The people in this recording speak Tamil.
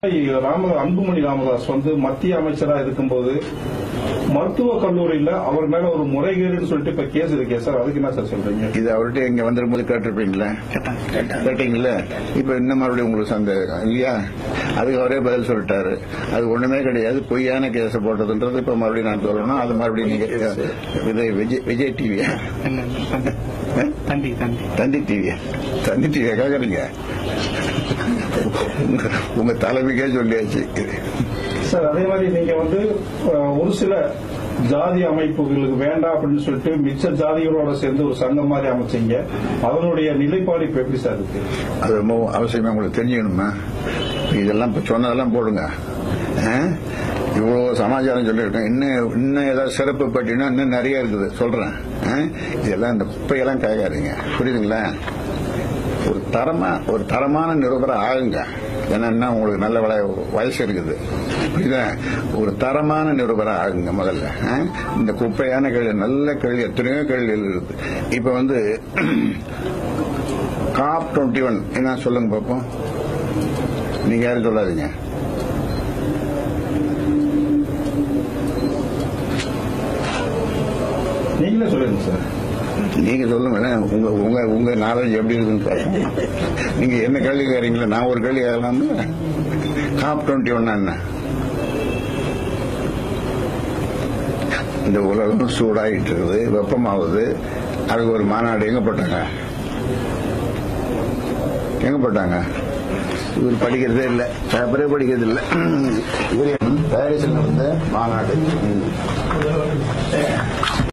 ராம அன்புமணி ராமதாஸ் வந்து மத்திய அமைச்சரா இருக்கும்போது மருத்துவக் கல்லூரியில அவர் மேல ஒரு முறைகேடுன்னு சொல்லிட்டு இப்ப கேஸ் இருக்கே சார் அதுக்கு என்ன சார் சொல்றீங்க இது அவர்கிட்ட இங்க வந்திருக்கும்போது கேட்டிருப்பீங்களா கேட்டீங்கல்ல இப்ப இன்னும் மறுபடியும் உங்களுக்கு சந்தேகம் இல்லையா அதுக்கு அவரே பதில் சொல்லிட்டாரு அது ஒண்ணுமே கிடையாது பொய்யான கேஸ் போட்டதுன்றது இப்ப மறுபடியும் நான் சொல்லணும் அது மறுபடியும் நீங்க விஜய் விஜய் விஜய் டிவியா இல்ல, இல்ல, தந்தி. தந்தி தந்தி தந்தி டிவியா தந்தி டிவியா கேக்குறீங்க உங்க- உங்க தலைமைக்கே சொல்லியாச்சு சார் அதே மாதிரி நீங்க வந்து அஹ், ஒரு சில ஜாதி அமைப்புகளுக்கு வேண்டாம் அப்படின்னு சொல்லிட்டு மிச்ச ஜாதிகளோட சேர்ந்து ஒரு சங்கம் மாதிரி அமைச்சீங்க அதனுடைய நிலைப்பாடு இப்ப எப்படி சார் இருக்கு அது ரொம்ப அவசியமா உங்களுக்கு தெரிஞ்சுக்கணுமா இதெல்லாம் இப்ப சொன்னதெல்லாம் போடுங்க ஆ? இவ்வளவு சமாச்சாரம் சொல்லியிருக்கேன் இன்னும் இன்னும் ஏதாவது சிறப்பு பட்டினா இன்னும் நிறைய இருக்குது சொல்றேன் ஆ? இதெல்லாம் இந்த குப்பையெல்லாம் கேட்காதீங்க புரியுதுங்களா ஒரு தரமா ஒரு தரமான நிருபரை ஆகுங்க என்னன்னா உங்களுக்கு நல்ல வய- வயசு இருக்குது புரியுதா ஒரு தரமான நிருபரை ஆகுங்க முதல்ல ஆ? இந்த குப்பையான கேள்வி நல்ல கேள்வி எத்தனையோ கேள்விகள் இருக்குது இப்ப வந்து காப் டுவெண்ட்டி ஒன் என்ன சொல்லுங்க பாப்போம் நீங்க யாரும் சொல்லாதீங்க நீங்களே சொல்லுங்க சார் நீங்க சொல்லுங்க உங்க உங்க உங்க நாலேஜ் எப்படி இருக்குன்னு பாருங்க நீங்க என்ன கேள்வி கேறீங்களா நான் ஒரு கேள்வி கேட்கலாம்ல காப் டுவெண்ட்டி ஒன் என்ன இந்த உலகம் சூடாயிட்டு இருக்குது வெப்பமாகுது அதுக்கு ஒரு மாநாடு எங்க போட்டாங்க எங்க போட்டாங்க இவர் படிக்கிறதே இல்ல பேப்பரே படிக்கிறது இல்ல இவர் பாரிஸ்ல நடந்த மாநாடு